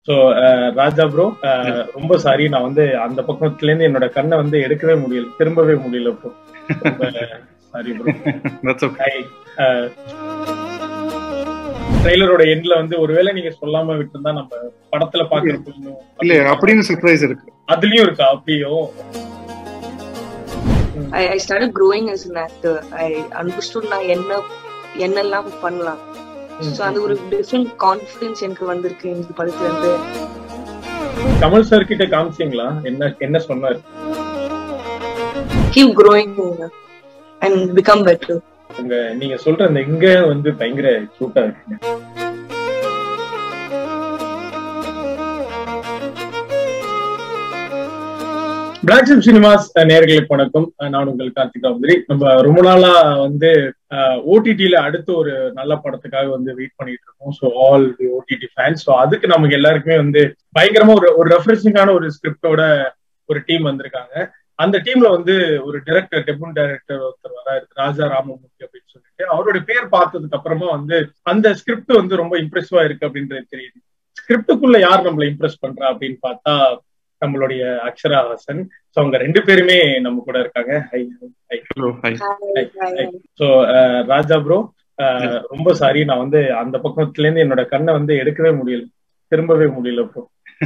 So Raja bro ரொம்ப sorry நான் வந்து அந்த பக்கத்துல இருந்து என்னோட கண்ணை வந்து எடுக்கவே முடியல திரும்பவே முடியல bro sorry bro that's okay ட்ரெய்லரோட எண்ட்ல வந்து ஒருவேளை நீங்க சொல்லாம விட்டுருந்தா நம்ம படத்துல பாக்குறப்போ இன்னும் இல்ல அப்படின்னு சர்ப்ரைஸ் இருக்கு அதுலயும் இருக்கா அப்படியும் I, I started growing as an actor. I understood நான் என்ன என்னெல்லாம் பண்ணலாம் ஸோ அந்த ஒரு டிஃப்ரெண்ட் கான்ஃபிடன்ஸ் எனக்கு வந்திருக்கு இந்த படத்துல இருந்து கமல் சார் கிட்ட காமிச்சீங்களா என்ன என்ன சொன்னார் keep growing and become better உங்க நீங்க சொல்ற அந்த இங்க வந்து பயங்கர சூட்டா இருக்குங்க பிளாக் ஷிப் சினிமாஸ் நேர்களுக்கு வணக்கம் நான் உங்கள் கார்த்திகா மந்திரி நம்ம ரொம்ப நாளா வந்து ஓடிடில அடுத்த ஒரு நல்ல படத்துக்காக வந்து வெயிட் பண்ணிட்டு இருக்கோம் so all the OTT fans so அதுக்கு நமக்கு எல்லாருக்குமே வந்து பயங்கரமா ஒரு ஒரு ரெஃப்ரெஷிங்கான ஒரு ஸ்கிரிப்டோட ஒரு டீம் வந்திருக்காங்க அந்த டீம்ல வந்து ஒரு டைரக்டர் டெபுன் டைரக்டர் ஒருத்தர் வராரு ராஜா ராமமூர்த்தி அப்படின்னு சொல்லிட்டு அவரோட பேர் பார்த்ததுக்கு அப்புறமா வந்து அந்த ஸ்கிரிப்ட் வந்து ரொம்ப இம்ப்ரெசிவா இருக்கு அப்படின்றது தெரியுது ஸ்கிரிப்டுக்குள்ள யார் நம்மள இம்ப்ரெஸ் பண்றா அப்படின்னு பார்த்தா நம்மளுடைய அக்ஷரா ஹாசன் ஸோ அவங்க ரெண்டு பேருமே நம்ம கூட இருக்காங்க hi hi hello hi so Raja bro ரொம்ப சாரி நான் வந்து அந்த பக்கத்துல இருந்து என்னோட கண்ணை வந்து எடுக்கவே முடியல திரும்பவே முடியல bro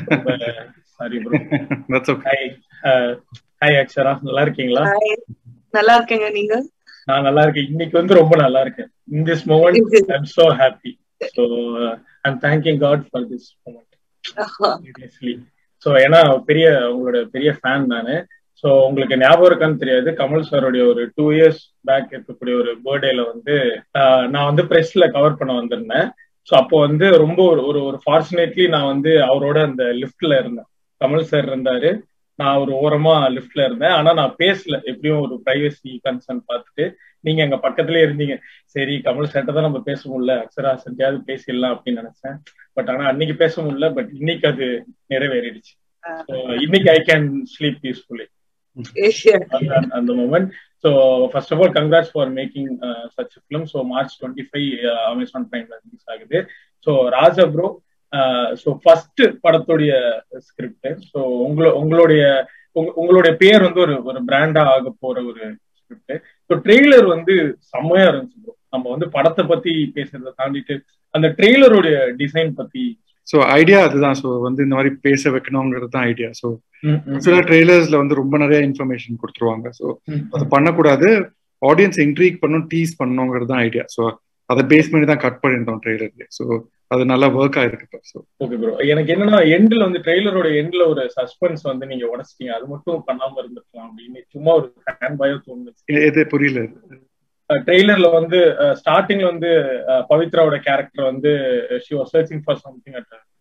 sorry bro that's okay hi hi Akshara நல்லா இருக்கீங்களா நல்லா இருக்கேங்க நீங்க நான் நல்லா இருக்கேன் இன்னைக்கு வந்து ரொம்ப நல்லா இருக்கேன் in this moment I'm so happy so I'm thanking God for this moment seriously so ஏன்னா பெரிய உங்களோட பெரிய ஃபேன் நானு ஸோ உங்களுக்கு ஞாபகம் இருக்கான்னு தெரியாது கமல் சாருடைய ஒரு டூ இயர்ஸ் பேக் இருக்கக்கூடிய ஒரு பர்த்டேல வந்து நான் வந்து ப்ரெஸ்ல கவர் பண்ண வந்திருந்தேன் ஸோ அப்போ வந்து ரொம்ப ஒரு ஒரு ஒரு ஃபார்ச்சுனேட்லி நான் வந்து அவரோட அந்த லிஃப்ட்ல இருந்தேன் கமல் சார் இருந்தாரு நான் ஒரு ஓரமா லிஃப்ட்ல இருந்தேன் ஆனா நான் பேசல எப்படியும் ஒரு பிரைவசி கன்சர்ன் பார்த்துட்டு நீங்க எங்க பக்கத்துலயே இருந்தீங்க சரி கமல் சார்ட்ட தான் நம்ம பேச முடியல அக்ஷரா சந்தியாவது பேசிடலாம் அப்படின்னு நினைச்சேன் பட் ஆனா அன்னைக்கு பேச முடியல பட் இன்னைக்கு அது நிறைவேறிடுச்சு இன்னைக்கு ஐ கேன் ஸ்லீப் பீஸ்ஃபுல்லி அந்த moment so first of all congrats for making such film so March twenty five Amazon பிரைம்ல ரிலீஸ் ஆகுது so Raja bro so first படத்துடைய ஸ்கிரிப்ட் ஸோ உங்களோ உங்களுடைய உங்களுடைய பேர் வந்து ஒரு ஒரு பிராண்டா ஆக போற ஒரு ஸ்கிரிப்ட் ஸோ ட்ரெய்லர் வந்து செம்மையா இருந்துச்சு ப்ரோ நம்ம வந்து படத்தை பத்தி பேசுறதை தாண்டிட்டு அந்த ட்ரெய்லருடைய டிசைன் பத்தி ஸோ ஐடியா அதுதான் ஸோ வந்து இந்த மாதிரி பேச வைக்கணுங்கிறது தான் ஐடியா ஸோ சில ட்ரெய்லர்ஸ்ல வந்து ரொம்ப நிறைய இன்ஃபர்மேஷன் கொடுத்துருவாங்க ஸோ அது பண்ணக்கூடாது ஆடியன்ஸ் இன்ட்ரீக் பண்ணும் டீஸ் பண்ணணுங்கிறது தான் ஐடியா ஸோ அதை பேஸ் பண்ணி தான் கட் பண்ணியிருந்தோம் ட்ரெய்லர்ல ஸோ அது நல்லா ஒர்க் ஆயிருக்கு ஸோ ஓகே ப்ரோ எனக்கு என்னன்னா எண்ட்ல வந்து ட்ரெய்லரோட எண்ட்ல ஒரு சஸ்பென்ஸ் வந்து நீங்க உடச்சிட்டீங்க அது மட்டும் பண்ணாம இருந்திருக்கலாம் அப்படின்னு சும்மா ஒரு ஃபேன் பயோ தோணுச்சு எது புரியல ட்ரெய்லர்ல வந்து ஸ்டார்டிங்ல வந்து பவித்ராவோட கேரக்டர் வந்து she was searching for something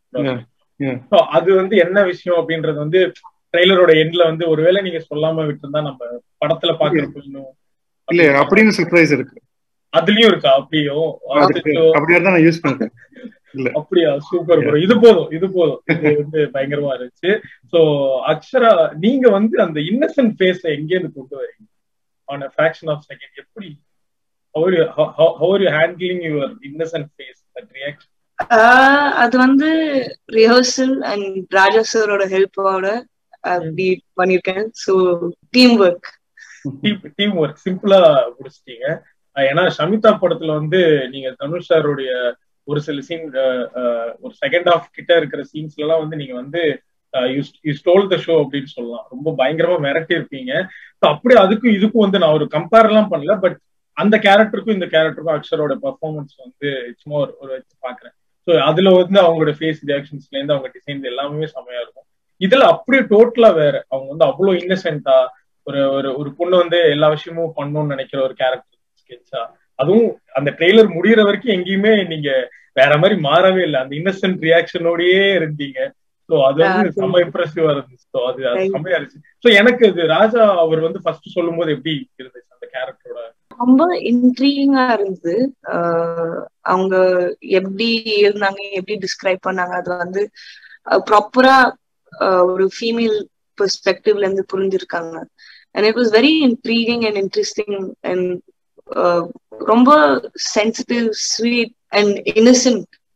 at அது வந்து என்ன விஷயம் அப்படின்றது வந்து ட்ரெய்லரோட எண்ட்ல வந்து ஒருவேளை நீங்க சொல்லாம விட்டுருந்தா நம்ம படத்துல பாக்குறப்போ இன்னும் இல்ல அப்படின்னு சர்ப்ரைஸ் இருக்கு அதுலயும் இருக்கா அப்படியும் அப்படியா தான் நான் யூஸ் பண்றேன் அப்படியா சூப்பர் ப்ரோ இது போதும் இது போதும் இது வந்து பயங்கரமா இருந்துச்சு சோ அக்ஷரா நீங்க வந்து அந்த இன்னசென்ட் ஃபேஸ் எங்க இருந்து கொண்டு வரீங்க on a fraction of second எப்படி how are you how, how are you handling your innocent face that reaction அது வந்து ரிஹர்சல் அண்ட் ராஜா சாரோட ஹெல்ப்போட அப்படி பண்ணிருக்கேன் so team work team work சிம்பிளா முடிச்சிட்டீங்க ஏன்னா ஷமிதா படத்துல வந்து நீங்க தனுஷ் சாருடைய ஒரு சில சீன் ஒரு செகண்ட் ஹாஃப் கிட்ட இருக்கிற சீன்ஸ்ல எல்லாம் வந்து நீங்க வந்து யூ ஸ்டோல் த ஷோ அப்படின்னு சொல்லலாம் ரொம்ப பயங்கரமா மிரட்டி இருப்பீங்க அப்படியே அதுக்கும் இதுக்கும் வந்து நான் ஒரு கம்பேர் எல்லாம் பண்ணல பட் அந்த கேரக்டருக்கும் இந்த கேரக்டருக்கும் அக்ஷரோட பர்ஃபார்மன்ஸ் வந்து சும்மா ஒரு ஒரு வச்சு பாக்குறேன் ஸோ அதுல வந்து அவங்களோட ஃபேஸ் ரியாக்ஷன்ஸ்ல இருந்து அவங்க டிசைன்ஸ் எல்லாமே செம்மையா இருக்கும் இதுல அப்படியே டோட்டலா வேற அவங்க வந்து அவ்வளவு இன்னசென்ட்டா ஒரு ஒரு ஒரு பொண்ணு வந்து எல்லா விஷயமும் பண்ணணும்னு நினைக்கிற ஒரு கேரக்டர் ஸ்கெட்சா அதுவும் அந்த ட்ரெய்லர் முடியற வரைக்கும் எங்கேயுமே நீங்க வேற மாதிரி மாறவே இல்லை அந்த இன்னசென்ட் ரியாக்ஷனோடயே இருந்தீங்க ஸோ அது வந்து செம்ம இம்ப்ரெசிவா இருந்துச்சு ஸோ அது அது செம்மையா இருந்துச்சு ஸோ எனக்கு இது ராஜா அவர் வந்து ஃபர்ஸ்ட் சொல்லும் போது எப்படி இருந்துச்சு அந்த கேரக்டரோட ரொம்ப இன்ட்ரீவிங்கா இருந்தது அவங்க எப்படி இருந்தாங்க எப்படி டிஸ்கிரைப் பண்ணாங்க அது வந்து ப்ராப்பரா ஒரு ஃபீமேல் பெர்ஸ்பெக்டிவ்ல இருந்து புரிஞ்சிருக்காங்க and it was very intriguing and interesting and ரொம்ப sensitive sweet and innocent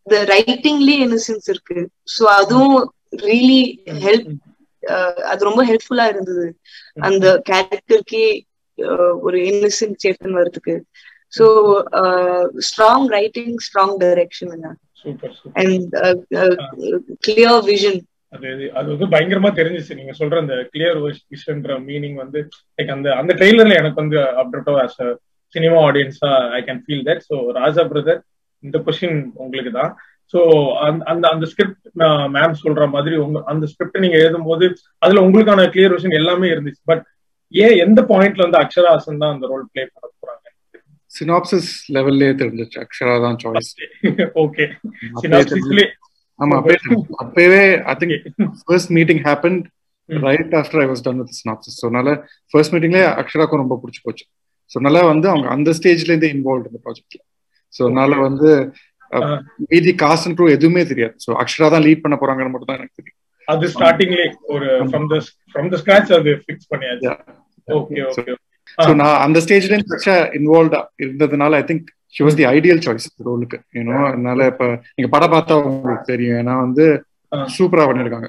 the ரைட்டிங்லயே இன்னசென்ஸ் இருக்கு ஸோ அதுவும் ரியலி ஹெல்ப் அது ரொம்ப ஹெல்ப்ஃபுல்லா இருந்தது அந்த கேரக்டருக்கே ஒரு இன்னசென்ட் சேத்தன் வர்றதுக்கு so strong writing strong direction and clear vision அது அது வந்து பயங்கரமா தெரிஞ்சிச்சு நீங்க சொல்ற அந்த கிளியர் விஷன்ற மீனிங் வந்து லைக் அந்த அந்த ட்ரெய்லர்ல எனக்கு வந்து அப்டேட்டோ ஆஸ் அ சினிமா ஆடியன்ஸா I can feel that so Raja brother இந்த கொஸ்டின் உங்களுக்கு தான் ஸோ அந்த அந்த ஸ்கிரிப்ட் நான் மேம் சொல்ற மாதிரி உங்க அந்த ஸ்கிரிப்ட் நீங்க எழுதும் போது அதுல உங்களுக்கான கிளியர் விஷன் எல்லாமே இருந்துச்சு பட் ஏன் எந்த பாயிண்ட்ல வந்து அக்ஷராசன் தான் அந்த ரோல் பிளே பண்ண போறாங்க சினாப்சிஸ் லெவல்லே தெரிஞ்சிச்சு அக்ஷரா தான் சாய்ஸ் ஓகே சினாப்சிஸ்ல ஆமா அப்பவே I think first meeting happen right after I was done with synopsis so அதனால ஃபர்ஸ்ட் மீட்டிங்லேயே அக்ஷராக்கும் ரொம்ப பிடிச்சி போச்சு ஸோ நல்லா வந்து அவங்க அந்த ஸ்டேஜ்ல இருந்தே இன்வால்வ் இந்த ப்ராஜெக்ட்ல ஸோ அதனால வந்து மீதி காஸ்ட் அண்ட் க்ரூ எதுவுமே தெரியாது ஸோ அக்ஷரா தான் லீட் பண்ண போறாங்கன்னு மட்டும் தான் எனக்கு தெரியும் அது ஸ்டார்டிங்லே ஒரு from the from the scratch அது ஃபிக்ஸ் பண்ணியாச்சு ஓகே ஓகே ஸோ நான் அந்த ஸ்டேஜ்ல இருந்து இன்வால்வ் இருந்ததுனால I think she was the ideal choice ரோலுக்கு ஏன்னோ அதனால இப்ப நீங்க படம் பார்த்தா உங்களுக்கு தெரியும் ஏன்னா வந்து சூப்பரா பண்ணிருக்காங்க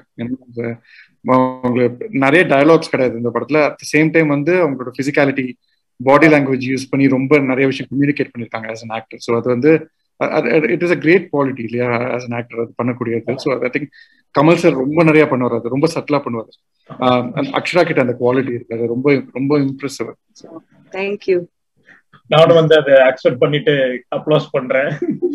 உங்களுக்கு நிறைய டயலாக்ஸ் கிடையாது இந்த படத்துல அட் த சேம் டைம் வந்து அவங்களோட பிசிக்காலிட்டி பாடி லாங்குவேஜ் யூஸ் பண்ணி ரொம்ப நிறைய விஷயம் கம்யூனிகேட் பண்ணிருக்காங்க ஆஸ் அன் ஆக்டர் ஸோ அது வந்து it is a great quality இல்லையா ஆஸ் அன் ஆக்டர் அது பண்ணக்கூடியது so I think Kamal sir ரொம்ப நிறைய பண்ணுவார் அது ரொம்ப சட்டிலா பண்ணுவார் அக்ஷரா கிட்ட அந்த குவாலிட்டி இருக்காது ரொம்ப ரொம்ப இம்ப்ரெசிவ் தேங்க்யூ நானும் வந்து அதை அக்செப்ட் பண்ணிட்டு அப்ளாஸ் பண்றேன்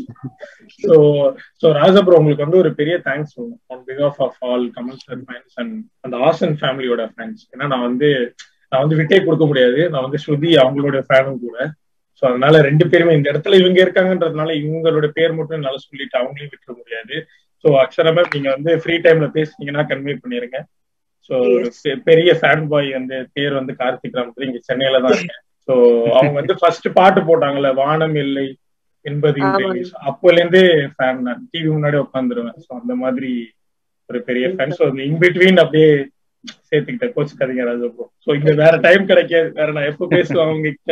ஸோ ஸோ ராஜபுரம் உங்களுக்கு வந்து ஒரு பெரிய தேங்க்ஸ் ஆன் பிகாஃப் of all Kamal sir fans and அந்த ஆசன் ஃபேமிலியோட ஃபேன்ஸ் ஏன்னா நான் வந்து நான் வந்து விட்டே கொடுக்க முடியாது நான் வந்து ஸ்ருதி அவங்களோட ஃபேனும் கூட ஸோ அதனால ரெண்டு பேருமே இந்த இடத்துல இவங்க இருக்காங்கன்றதுனால இவங்களோட பேர் மட்டும் நல்லா சொல்லிட்டு அவங்களையும் விட்டுற முடியாது ஸோ அக்ஷரா மேம் நீங்க வந்து ஃப்ரீ டைம்ல பேசுனீங்கன்னா கன்வே பண்ணிருங்க ஸோ பெரிய ஃபேன் பாய் வந்து பேர் வந்து கார்த்திக் ராம் இங்க சென்னையில தான் இருக்கேன் ஸோ அவங்க வந்து ஃபர்ஸ்ட் பாட்டு போட்டாங்கல்ல வானம் இல்லை என்பது அப்போல இருந்தே ஃபேன் நான் டிவி முன்னாடி உட்காந்துருவேன் ஸோ அந்த மாதிரி ஒரு பெரிய ஃபேன் ஸோ இன்பிட்வீன் அப்படியே சேர்த்துக்கிட்டேன் கோச் கதைங்க ராஜபுரம் ஸோ இங்க வேற டைம் கிடைக்காது வேற நான் எப்போ பேசுவேன் அவங்க கிட்ட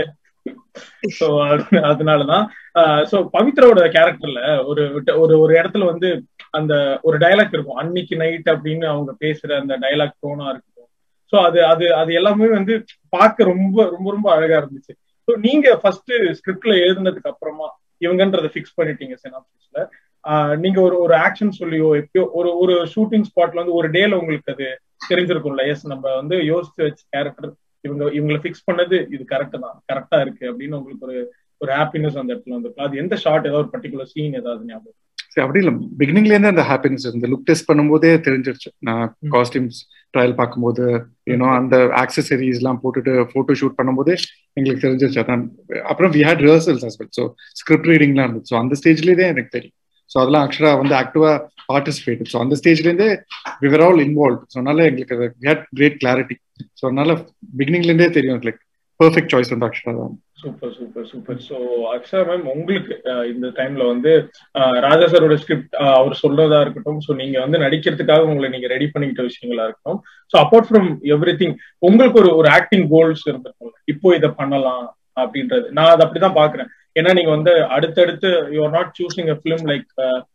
ஸோ அதனாலதான் ஸோ பவித்ராவோட கேரக்டர்ல ஒரு ஒரு ஒரு இடத்துல வந்து அந்த ஒரு டைலாக் இருக்கும் அன்னைக்கு நைட் அப்படின்னு அவங்க பேசுற அந்த டைலாக் டோனா இருக்கட்டும் ஸோ அது அது அது எல்லாமே வந்து பார்க்க ரொம்ப ரொம்ப ரொம்ப அழகா இருந்துச்சு ஸோ நீங்க ஃபர்ஸ்ட் ஸ்கிரிப்ட்ல எழுதுனதுக்கு அப்புறமா இவங்கன்றதை ஃபிக்ஸ் பண்ணிட்டீங்க சினாப்சிஸ்ல நீங்க ஒரு ஒரு ஆக்ஷன் சொல்லியோ எப்பயோ ஒரு ஒரு ஷூட்டிங் ஸ்பாட்ல வந்து ஒரு டேல உங்களுக்கு அது தெரிஞ்சிருக்கும்ல எஸ் நம்ம வந்து யோசிச்சு வச்ச கேரக்டர் இவங்க இவங்களை ஃபிக்ஸ் பண்ணது இது கரெக்ட் தான் கரெக்டா இருக்கு அப்படின்னு உங்களுக்கு ஒரு ஒரு ஹாப்பினஸ் அந்த இடத்துல வந்து அது எந்த ஷார்ட் ஏதாவது ஒரு பர்டிகுலர் சீன் ஏதாவது ஞாபகம் சரி அப்படி இல்லை பிகினிங்ல இருந்தே அந்த ஹாப்பினஸ் இந்த லுக் டெஸ்ட் பண்ணும்போதே தெரிஞ்சிருச்சு நான் காஸ்டியூம்ஸ் ட்ரையல் பார்க்கும்போது ஏன்னோ அந்த ஆக்சசரிஸ் எல்லாம் போட்டுட்டு போட்டோ ஷூட் பண்ணும்போது எங்களுக்கு தெரிஞ்சிருச்சு அதான் அப்புறம் we had rehearsals as well so script ரீடிங்லாம் இருந்துச்சு ஸோ அந்த ஸ்டேஜ்லேயே தான் எனக்கு தெரியும் ஸோ அதெல்லாம் ஆக்சுவலா வந்து ஆக்டிவா பார்ட்டிசிபேட் ஸோ அந்த ஸ்டேஜ்லேருந்தே விவர் ஆல் இன்வால்வ் ஸோ அதனால எங்களுக்கு அது ஹேட் கிரேட் கிளாரிட்டி ஸோ அதனால பிகினிங்ல இருந்தே தெரியும் லைக் பெர்ஃபெக்ட் சாய்ஸ் வந்து அக்ஷரா தான் super super super so Akshara ma'am உங்களுக்கு இந்த டைம்ல வந்து ராஜா சாரோட ஸ்கிரிப்ட் அவர் சொல்றதா இருக்கட்டும் ஸோ நீங்க வந்து நடிக்கிறதுக்காக உங்களை நீங்க ரெடி பண்ணிக்கிட்ட விஷயங்களா இருக்கட்டும் so apart from everything உங்களுக்கு ஒரு ஒரு ஆக்டிங் கோல்ஸ் இருந்திருக்கும் இப்போ இதை பண்ணலாம் அப்படின்றது நான் அதை அப்படிதான் பாக்குறேன் ஏன்னா நீங்க வந்து அடுத்தடுத்து you are not choosing a film like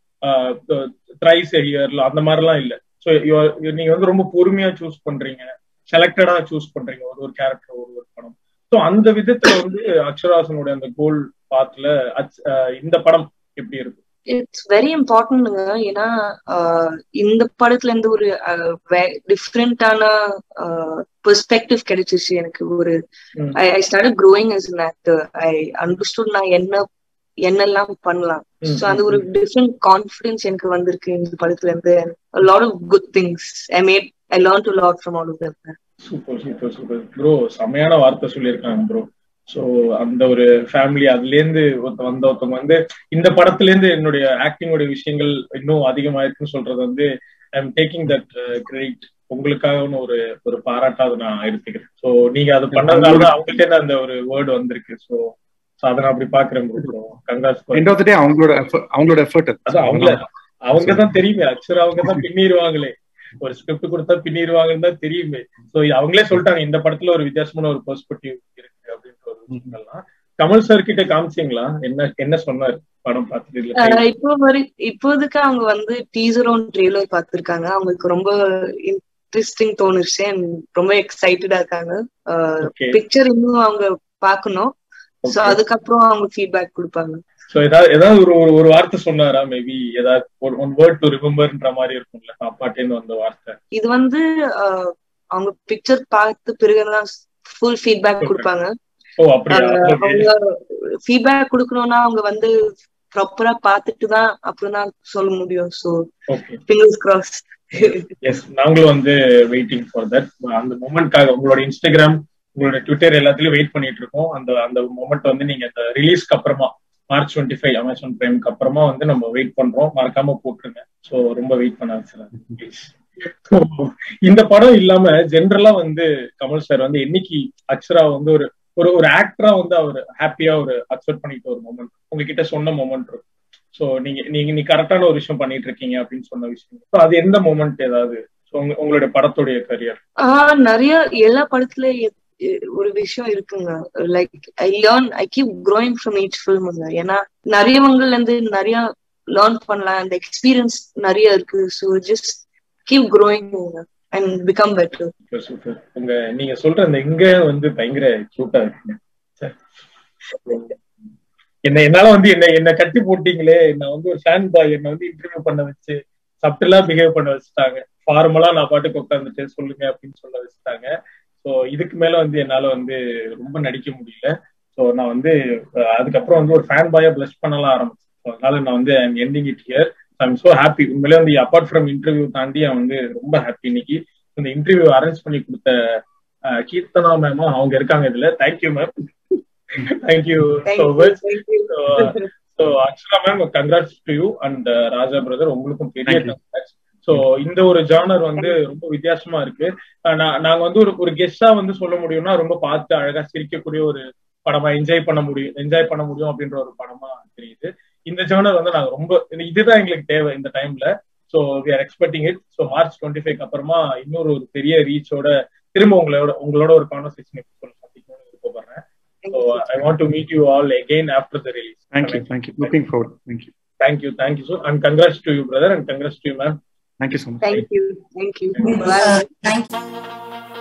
thrice இயர்ல அந்த மாதிரிலாம் இல்ல ஸோ நீங்க வந்து ரொம்ப பொறுமையா சூஸ் பண்றீங்க செலக்டடா சூஸ் பண்றீங்க ஒரு ஒரு கேரக்டர் ஒரு ஒரு படம் ஸோ அந்த விதத்துல வந்து அக்ஷராசனோட அந்த கோல் பாத்துல இந்த படம் எப்படி இருக்கு இட்ஸ் வெரி இம்பார்ட்டன்ட்ங்க ஏன்னா இந்த படத்துல இருந்து ஒரு டிஃப்ரெண்டான பெர்ஸ்பெக்டிவ் கிடைச்சிச்சு எனக்கு ஒரு I start growing as an actor I understood நான் என்ன என்னெல்லாம் பண்ணலாம் ஸோ அந்த ஒரு டிஃப்ரெண்ட் கான்ஃபிடன்ஸ் எனக்கு வந்திருக்கு இந்த படத்துல இருந்து lot of good things I made I learn to lot from all of them super super super bro செமையான வார்த்தை சொல்லியிருக்காங்க ப்ரோ ஸோ அந்த ஒரு ஃபேமிலி அதுல இருந்து ஒருத்த வந்த ஒருத்தவங்க வந்து இந்த படத்துல இருந்து என்னுடைய ஆக்டிங்கோட விஷயங்கள் இன்னும் அதிகமாயிருக்குன்னு சொல்றது வந்து I am taking that credit உங்களுக்காக ஒரு ஒரு பாராட்டா அதை நான் எடுத்துக்கிறேன் ஸோ நீங்க அது பண்ணதுனால அவங்கள்ட்ட இருந்து அந்த ஒரு வேர்டு வந்திருக்கு ஸோ அதை நான் அப்படி பாக்குறேன் ப்ரோ கங்காஸ் அவங்களோட அவங்களோட எஃபர்ட் அது அவங்கள அவங்க தான் தெரியுமே அக்ஷர் அவங்க தான் பின்னிடுவாங்களே ஒரு ஸ்கிரிப்ட் கொடுத்தா பின்னிடுவாங்கன்னு தான் தெரியுமே சோ அவங்களே சொல்லிட்டாங்க இந்த படத்துல ஒரு வித்தியாசமான ஒரு பெர்ஸ்பெக்டிவ் இருக்கு அப்படின்ற ஒரு விஷயங்கள்லாம் கமல் சார் கிட்ட காமிச்சிங்களா என்ன என்ன சொன்னாரு படம் பார்த்துட்டு இப்போ வரை இப்போதைக்கு அவங்க வந்து டீசரும் ட்ரெய்லர் பார்த்திருக்காங்க அவங்களுக்கு ரொம்ப இன்ட்ரெஸ்டிங் தோணுச்சு அண்ட் ரொம்ப எக்ஸைட்டடா இருக்காங்க பிக்சர் இன்னும் அவங்க பாக்கணும் சோ அதுக்கப்புறம் அவங்க ஃபீட்பேக் கொடுப்பாங்க சோ ஏதாவது ஏதாவது ஒரு ஒரு வார்த்தை சொன்னாரா மேபி ஏதாவது ஒரு ஒன் வேர்ட் டு ரிமெம்பர்ன்ற மாதிரி இருக்கும்ல அப்பாட்டேன்னு வந்த வார்த்தை இது வந்து அவங்க பிக்சர் பார்த்த பிறகுதான் ஃபுல் ஃபீட்பேக் கொடுப்பாங்க ஓ அப்படியா அவங்க ஃபீட்பேக் கொடுக்கணும்னா அவங்க வந்து ப்ராப்பரா பார்த்துட்டு தான் அப்புறம் தான் சொல்ல முடியும் சோ ஃபிங்கர்ஸ் கிராஸ் எஸ் நாங்களும் வந்து வெயிட்டிங் ஃபார் தட் அந்த மூமெண்ட்காக உங்களோட இன்ஸ்டாகிராம் உங்களோட ட்விட்டர் எல்லாத்துலயும் வெயிட் பண்ணிட்டு இருக்கோம் அந்த அந்த மூமெண்ட் வந்து நீங்க அந்த ரிலீஸ்க்கு அப்புறமா மார்ச் டுவெண்ட்டி ஃபைவ் அமேசான் பிரைமுக்கு அப்புறமா வந்து நம்ம வெயிட் பண்றோம் மறக்காம போட்டுருங்க ஸோ ரொம்ப வெயிட் பண்ண வச்சுருங்க ப்ளீஸ் இந்த படம் இல்லாம ஜென்ரலா வந்து கமல் சார் வந்து என்னைக்கு அக்ஷரா வந்து ஒரு ஒரு ஒரு ஆக்டரா வந்து அவர் ஹாப்பியா ஒரு அக்செப்ட் பண்ணிட்டு ஒரு மூமெண்ட் உங்ககிட்ட சொன்ன மூமெண்ட் இருக்கும் ஸோ நீங்க நீங்க நீ கரெக்டான ஒரு விஷயம் பண்ணிட்டு இருக்கீங்க அப்படின்னு சொன்ன விஷயம் ஸோ அது எந்த மூமெண்ட் ஏதாவது உங்களுடைய படத்துடைய கரியர் ஆஹ் நிறைய எல்லா படத்துல ஒரு விஷயம் இருக்குங்க like I learn I keep growing from each film ஏன்னா நிறையவங்கல இருந்து நிறைய லேர்ன் பண்ணலாம் அந்த எக்ஸ்பீரியன்ஸ் நிறைய இருக்கு so just keep growing and become better super உங்க நீங்க சொல்ற அந்த இங்க வந்து பயங்கர கியூட்டா இருக்குங்க என்ன என்னால வந்து என்ன என்ன கட்டி போட்டீங்களே என்ன வந்து ஒரு ஃபேன் பாய் என்ன வந்து இன்டர்வியூ பண்ண வச்சு சப்டலா பிஹேவ் பண்ண வச்சுட்டாங்க ஃபார்மலா நான் பாட்டுக்கு உட்காந்துட்டு சொல்லுங்க அப்படின்னு சொல்ல வச்சுட்டாங்க ஸோ இதுக்கு மேல வந்து என்னால வந்து ரொம்ப நடிக்க முடியல ஸோ நான் வந்து அதுக்கப்புறம் வந்து ஒரு ஃபேன் பாயா பிளஸ் பண்ணலாம் ஆரம்பிச்சேன் அதனால நான் வந்து ending it here I'm so happy உண்மையிலே வந்து அப்பார்ட் ஃப்ரம் இன்டர்வியூ தாண்டி அவன் வந்து ரொம்ப ஹாப்பி இன்னைக்கு இந்த இன்டர்வியூ அரேஞ்ச் பண்ணி கொடுத்த கீர்த்தனா மேமா அவங்க இருக்காங்க இதுல thank you ma'am thank you so much so Akshara ma'am congrats to you and Raja brother உங்களுக்கும் பெரிய கங்க்ராட்ஸ் சோ இந்த ஒரு ஜானர் வந்து ரொம்ப வித்தியாசமா இருக்கு நாங்க வந்து ஒரு ஒரு கெஸ்டா வந்து சொல்ல முடியும்னா ரொம்ப பார்த்து அழகா சிரிக்கக்கூடிய ஒரு படமா என்ஜாய் பண்ண முடியும் என்ஜாய் பண்ண முடியும் அப்படின்ற ஒரு படமா தெரியுது இந்த ஜானர் வந்து நாங்க ரொம்ப இதுதான் எங்களுக்கு தேவை இந்த டைம்ல so we are expecting it so March twenty five அப்புறமா இன்னொரு ஒரு பெரிய ரீச்சோட திரும்ப உங்களோட உங்களோட ஒரு கான்வர்சேஷன் எபிசோட் சந்திக்கணும்னு விருப்பப்படுறேன் so I want to meet you all again after the release thank you thank you looking forward thank you thank you thank you so and congrats to you brother and congrats to you ma'am Thank you so much. Thank you. Thank you. Bye. Thank you.